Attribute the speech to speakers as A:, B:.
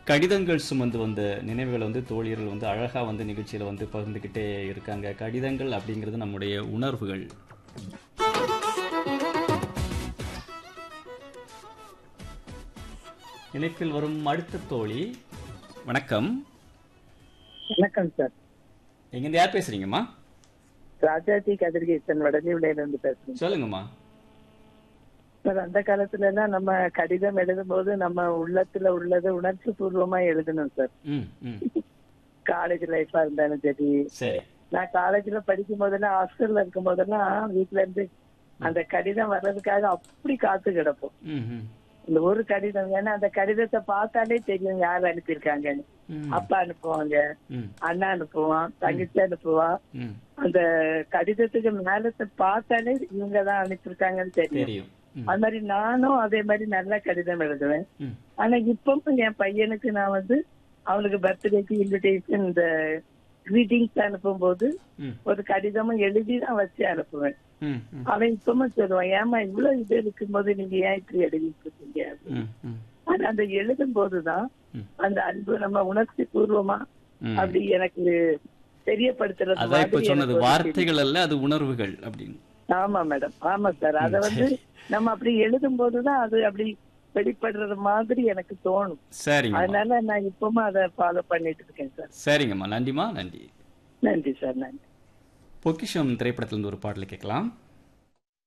A: கடிதங்கள் சுமந்து வந்த நினைவுகளை வந்து தோழியர்கள் வந்து அழகா வந்து நிகழ்ச்சியில வந்து பகிர்ந்துக்கிட்டே இருக்காங்க கடிதங்கள் அப்படிங்கிறது நம்முடைய உணர்வுகள் இணைப்பில் வரும் அடுத்த தோழி வணக்கம்
B: வணக்கம் சார்
A: எங்கேருந்து யார் பேசுறீங்கம்மா
B: ராஜாஜி கதிர்கேசன் வடலிவிலையில இருந்து பேசுறேன்
A: சொல்லுங்கம்மா
B: சார் அந்த காலத்துல எல்லாம் நம்ம கடிதம் எழுதும் போது நம்ம உள்ளத்துல உள்ளதை உணர்ச்சி பூர்வமா எழுதணும் சார்
A: ம் ம்
B: காலேஜ் லைஃபா இருந்தாலும் சரி
A: சரி
B: நான் காலேஜ்ல படிக்கும் போதெல்லாம் ஹாஸ்டல்ல இருக்கும் போதெல்லாம் வீட்டுல இருந்து அந்த கடிதம் வர்றதுக்காக அப்படி காத்து கிடப்போம்
A: ம் ம்
B: இந்த ஒரு கடிதம் ஏன்னா அந்த கடிதத்தை பார்த்தாலே தெரியும் யார் அனுப்பியிருக்காங்கன்னு
A: ம்
B: அப்பா அனுப்புவாங்க
A: ம்
B: அண்ணா அனுப்புவான் தங்கச்சி அனுப்புவான்
A: ம்
B: அந்த கடிதத்துக்கு மேலத்தை பார்த்தாலே இவங்க தான் அனுப்பியிருக்காங்கன்னு தெரியும்
A: தெரியும் ம்
B: அது மாதிரி நானும் அதே மாதிரி நல்ல கடிதம் எழுதுவேன்
A: ம்
B: ஆனா இப்பவும் என் பையனுக்கு நான் வந்து அவனுக்கு பர்த்டேக்கு இன்விடேஷன் இந்த கிரீட்டிங்ஸ் அனுப்பும் போது
A: ம்
B: ஒரு கடிதமும் எழுதி தான் வச்சு அனுப்புவேன்
A: ம் ம்
B: அவன் இப்பவும் சொல்லுவான் ஏமா இவ்வளவு இது இருக்கும்போது நீங்க ஏன் இப்படி எழுதிட்டு இருக்கீங்க
A: ம் ம்
B: ஆனா அந்த எழுதும் போதுதான்
A: ம்.
B: அந்த அன்பு நம்ம உணர்ச்சி பூர்வமா
A: ம்.
B: அப்படி எனக்கு தெரியப்படுத்துறது
A: அதான் இப்ப
B: மாதிரி
A: சொன்னது
B: எனக்கு ஒரு
A: வார்த்தைகள் அல்ல அது உணர்வுகள் அப்படின்னு
B: ஆமா மேடம் ஆமா சார் அத வந்து நம்ம அப்படி எழுதும் போதுதான் அது அப்படி வெளிப்படுறது மாதிரி எனக்கு தோணும்
A: சரிங்கம்மா
B: அதனால நான் இப்பவும் அதை ஃபாலோ பண்ணிட்டு இருக்கேன் சார்
A: சரிங்கம்மா நன்றிம்மா நன்றி
B: நன்றி சார் நன்றி
A: பொக்கிஷம் திரைப்படத்திலிருந்து ஒரு பாடலை கேட்கலாம்